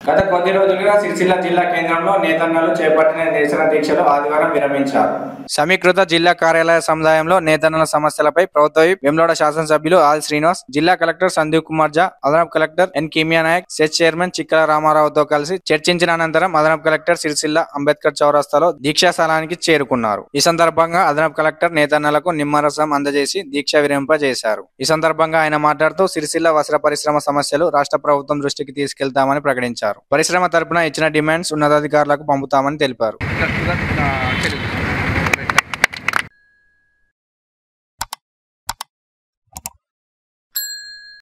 గత కొద్ది రోజులుగా సిరిసిల్ల జిల్లా కేంద్రంలో నేతన్నలు చేపట్టిన నిరసన దీక్షలు ఆదివారం విరమించారు సమీకృత జిల్లా కార్యాలయ సముదాయంలో నేతన్నల సమస్యలపై ప్రభుత్వ విప్ వెమ్లోడ శాసనసభ్యులు ఆల్ శ్రీనివాస్ జిల్లా కలెక్టర్ సందీప్ కుమార్ జా అదనపు collector N Kimiya Naik set chairman Chikkala రామారావుతో కలిసి చర్చించిన అనంతరం అదనపు కలెక్టర్ సిరిసిల్ల అంబేద్కర్ చౌరస్తాలో దీక్షా స్థలానికి చేరుకున్నారు ఈ సందర్భంగా అదనపు కలెక్టర్ నేతన్నలకు నిమ్మరసం అందజేసి దీక్ష విరమింపజేశారు ఈ సందర్భంగా ఆయన మాట్లాడుతూ సిరిసిల్ల వస్త్ర పరిశ్రమ సమస్యలు రాష్ట్ర ప్రభుత్వం దృష్టికి తీసుకెళ్తామని ప్రకటించారు పరిశ్రమ తరపున ఇచ్చిన డిమాండ్స్ ఉన్నతాధికారులకు పంపుతామని తెలిపారు కరెక్ట్గా ఆ, చర్య